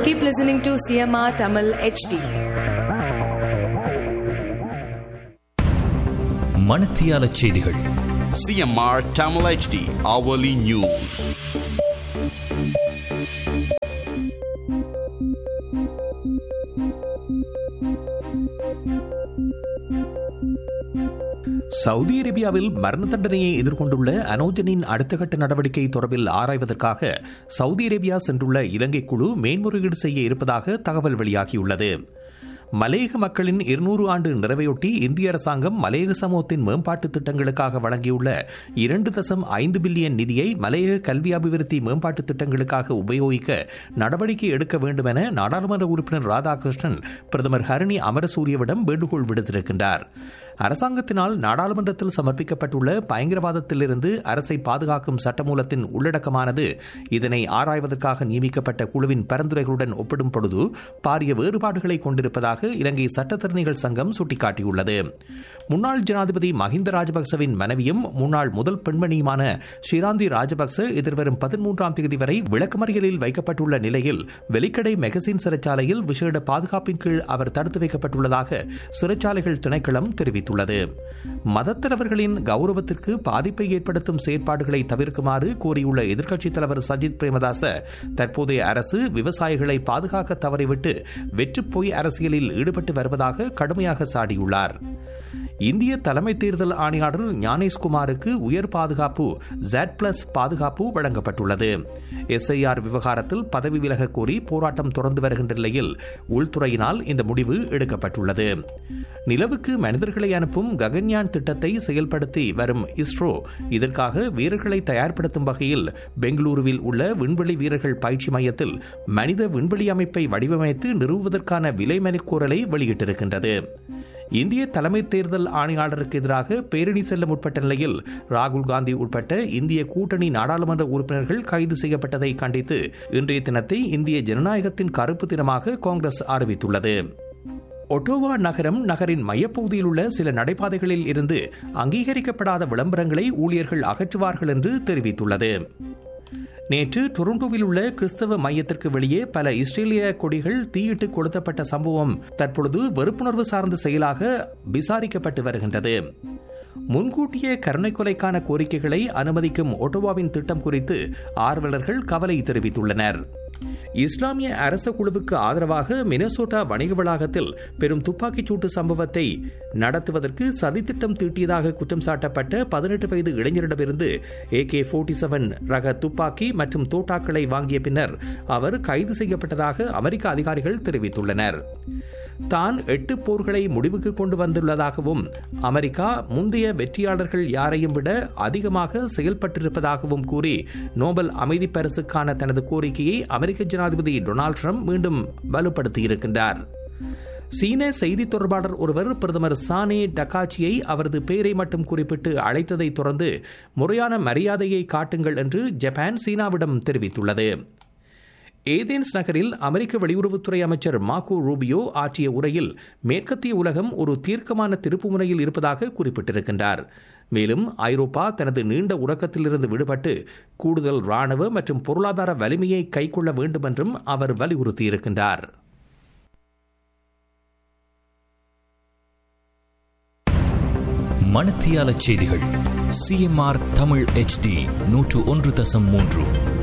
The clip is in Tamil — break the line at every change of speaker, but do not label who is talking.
Keep listening to CMR Tamil HD.
மணத்தியால செய்திகள்
CMR Tamil HD hourly news.
Saudi அரேபியாவில் மரண தண்டனையை எதிர்கொண்டுள்ள அனோஜனின் அடுத்த கட்ட நடவடிக்கை தொடர்பில் ஆராய்வதற்காக சவுதி அரேபியா சென்றுள்ள இலங்கை குழு மேன்முறையீடு செய்ய இருப்பதாக தகவல் வெளியாகியுள்ளது மலையக மக்களின் இருநூறு ஆண்டு நிறைவையொட்டி இந்திய அரசாங்கம் மலையக சமூகத்தின் மேம்பாட்டு திட்டங்களுக்காக வழங்கியுள்ள இரண்டு தசம் ஐந்து பில்லியன் நிதியை மலையக கல்வி அபிவிருத்தி மேம்பாட்டு திட்டங்களுக்காக உபயோகிக்க நடவடிக்கை எடுக்க வேண்டும் என நாடாளுமன்ற உறுப்பினர் ராதாகிருஷ்ணன் பிரதமர் ஹரணி அமரசூரியவிடம் வேண்டுகோள் விடுத்திருக்கின்றார் அரசாங்கத்தினால் நாடாளுமன்றத்தில் சமர்ப்பிக்கப்பட்டுள்ள பயங்கரவாதத்திலிருந்து அரசை பாதுகாக்கும் சட்டமூலத்தின் உள்ளடக்கமானது இதனை ஆராய்வதற்காக நியமிக்கப்பட்ட குழுவின் பரிந்துரைகளுடன் ஒப்பிடும் பொழுது பாரிய வேறுபாடுகளை கொண்டிருப்பதாக இலங்கை சட்டத்தரணிகள் சங்கம் சுட்டிக்காட்டியுள்ளது முன்னாள் ஜனாதிபதி மஹிந்த ராஜபக்சவின் மனைவியும் முன்னாள் முதல் பெண்மணியுமான ஷிராந்தி ராஜபக்ச எதிர்வரும் பதிமூன்றாம் தேதி வரை விளக்கமறியலில் வைக்கப்பட்டுள்ள நிலையில் வெலிக்கடை மெகசின் சிறைச்சாலையில் விசேட பாதுகாப்பின் கீழ் அவர் தடுத்து வைக்கப்பட்டுள்ளதாக சிறைச்சாலைகள் திணைக்களம் தெரிவித்துள்ளது மதத்தலைவர்களின் கௌரவத்திற்கு பாதிப்பை ஏற்படுத்தும் செயற்பாடுகளை தவிர்க்குமாறு கோரியுள்ள எதிர்க்கட்சித் தலைவர் சஜித் பிரேமதாச தற்போதைய அரசு விவசாயிகளை பாதுகாக்க தவறிவிட்டு வெற்றுப்பொய் அரசியலில் ஈடுபட்டு வருவதாக கடுமையாக சாடியுள்ளார் இந்திய தலைமை தேர்தல் ஆணையாளர் ஞானேஷ்குமாருக்கு உயர் பாதுகாப்பு ஜெட் பிளஸ் பாதுகாப்பு வழங்கப்பட்டுள்ளது எஸ்ஐஆர் விவகாரத்தில் பதவி விலக கோரி போராட்டம் தொடர்ந்து வருகின்ற நிலையில் உள்துறையினால் இந்த முடிவு எடுக்கப்பட்டுள்ளது நிலவுக்கு மனிதர்களை அனுப்பும் ககன்யான் திட்டத்தை செயல்படுத்தி வரும் இஸ்ரோ இதற்காக வீரர்களை தயார்படுத்தும் வகையில் பெங்களூருவில் உள்ள விண்வெளி வீரர்கள் பயிற்சி மையத்தில் மனித விண்வெளி அமைப்பை வடிவமைத்து நிறுவுவதற்கான விலை மனுக்கோரலை வெளியிட்டிருக்கின்றது இந்திய தலைமை தேர்தல் ஆணையாளருக்கு எதிராக பேரணி செல்ல முற்பட்ட நிலையில் ராகுல் காந்தி உட்பட்ட இந்திய கூட்டணி நாடாளுமன்ற உறுப்பினர்கள் கைது செய்யப்பட்டதை கண்டித்து இன்றைய தினத்தை இந்திய ஜனநாயகத்தின் கருப்பு தினமாக காங்கிரஸ் அறிவித்துள்ளது ஒட்டோவா நகரம் நகரின் மையப்பகுதியில் உள்ள சில நடைபாதைகளில் இருந்து அங்கீகரிக்கப்படாத விளம்பரங்களை ஊழியர்கள் அகற்றுவார்கள் என்று தெரிவித்துள்ளது நேற்று டொரண்டோவில் உள்ள கிறிஸ்தவ மையத்திற்கு வெளியே பல இஸ்ரேலிய கொடிகள் தீயிட்டு கொளுத்தப்பட்ட சம்பவம் தற்பொழுது வெறுப்புணர்வு சார்ந்த செயலாக விசாரிக்கப்பட்டு வருகின்றது முன்கூட்டிய கருணை கொலைக்கான கோரிக்கைகளை அனுமதிக்கும் ஒட்டோவாவின் திட்டம் குறித்து ஆர்வலர்கள் கவலை தெரிவித்துள்ளனர் இஸ்லாமிய அரச குழுவுக்கு ஆதரவாக மினசோட்டா வணிக வளாகத்தில் பெரும் துப்பாக்கிச் சூட்டு சம்பவத்தை நடத்துவதற்கு சதித்திட்டம் தீட்டியதாக குற்றம் சாட்டப்பட்ட பதினெட்டு வயது இளைஞரிடமிருந்து ஏ கே போர்ட்டி செவன் ரக துப்பாக்கி மற்றும் தோட்டாக்களை வாங்கிய பின்னர் அவர் கைது செய்யப்பட்டதாக அமெரிக்க அதிகாரிகள் தெரிவித்துள்ளனர் தான் எட்டு போர்களை முடிவுக்கு கொண்டு வந்துள்ளதாகவும் அமெரிக்கா முந்தைய வெற்றியாளர்கள் யாரையும் விட அதிகமாக செயல்பட்டிருப்பதாகவும் கூறி நோபல் அமைதி பரிசுக்கான தனது கோரிக்கையை அமெரிக்க ஜனாதிபதி டொனால்டு ட்ரம்ப் மீண்டும் வலுப்படுத்தியிருக்கின்றார் சீன செய்தி தொடர்பாளர் ஒருவர் பிரதமர் சானே டக்காச்சியை அவரது பெயரை மட்டும் குறிப்பிட்டு அழைத்ததை தொடர்ந்து முறையான மரியாதையை காட்டுங்கள் என்று ஜப்பான் சீனாவிடம் தெரிவித்துள்ளது ஏதேன்ஸ் நகரில் அமெரிக்க வெளியுறவுத்துறை அமைச்சர் மார்கோ ரூபியோ ஆற்றிய உரையில் மேற்கத்திய உலகம் ஒரு தீர்க்கமான திருப்புமுனையில் இருப்பதாக குறிப்பிட்டிருக்கின்றார் மேலும் ஐரோப்பா தனது நீண்ட உறக்கத்திலிருந்து விடுபட்டு கூடுதல் ராணுவ மற்றும் பொருளாதார வலிமையை கைக்கொள்ள வேண்டும் என்றும் அவர் வலியுறுத்தியிருக்கின்றார்
மணத்தியால செய்திகள் சிஎம்ஆர் தமிழ் HD நூற்று ஒன்று தசம் மூன்று